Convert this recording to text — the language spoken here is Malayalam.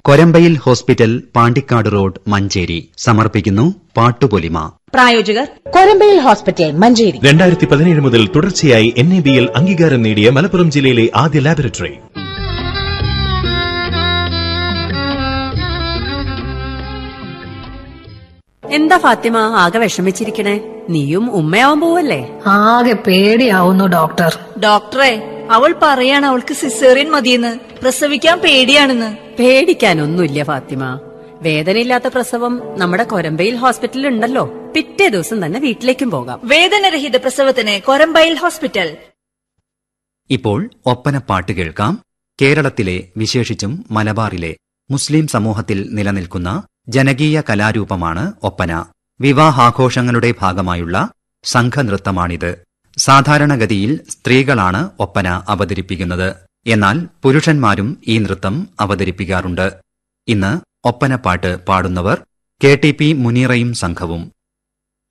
കൊരമ്പയിൽ ഹോസ്പിറ്റൽ പാണ്ടിക്കാട് റോഡ് മഞ്ചേരി സമർപ്പിക്കുന്നു പാട്ടുപൊലിമ പ്രായോജകർ കൊരമ്പയിൽ ഹോസ്പിറ്റൽ മഞ്ചേരി രണ്ടായിരത്തി പതിനേഴ് മുതൽ തുടർച്ചയായി എൻ എ ബി എൽ അംഗീകാരം നേടിയ മലപ്പുറം ജില്ലയിലെ ആദ്യ ലാബറട്ടറി എന്താ ഫാത്തിമ ആകെ വിഷമിച്ചിരിക്കണേ നീയും ഉമ്മയാവാൻ പോവല്ലേ ആകെ പേടിയാവുന്നു ഡോക്ടർ ഡോക്ടറെ അവൾ പറയാണ് അവൾക്ക് സിസേറിയൻ മതിയെന്ന് പ്രസവിക്കാൻ പേടിയാണെന്ന് പേടിക്കാനൊന്നുമില്ല ഫാത്തിമ വേദനയില്ലാത്ത പ്രസവം നമ്മുടെ കൊരമ്പയിൽ ഹോസ്പിറ്റലിൽ ഉണ്ടല്ലോ പിറ്റേ ദിവസം തന്നെ വീട്ടിലേക്കും പോകാം വേദനരഹിത പ്രസവത്തിന് കൊരമ്പയിൽ ഹോസ്പിറ്റൽ ഇപ്പോൾ ഒപ്പനപ്പാട്ട് കേൾക്കാം കേരളത്തിലെ വിശേഷിച്ചും മലബാറിലെ മുസ്ലിം സമൂഹത്തിൽ നിലനിൽക്കുന്ന ജനകീയ കലാരൂപമാണ് ഒപ്പന വിവാഹാഘോഷങ്ങളുടെ ഭാഗമായുള്ള സംഘനൃത്തമാണിത് സാധാരണഗതിയിൽ സ്ത്രീകളാണ് ഒപ്പന അവതരിപ്പിക്കുന്നത് എന്നാൽ പുരുഷന്മാരും ഈ നൃത്തം അവതരിപ്പിക്കാറുണ്ട് ഇന്ന് ഒപ്പനപ്പാട്ട് പാടുന്നവർ കെ ടി പി മുനീറയും സംഘവും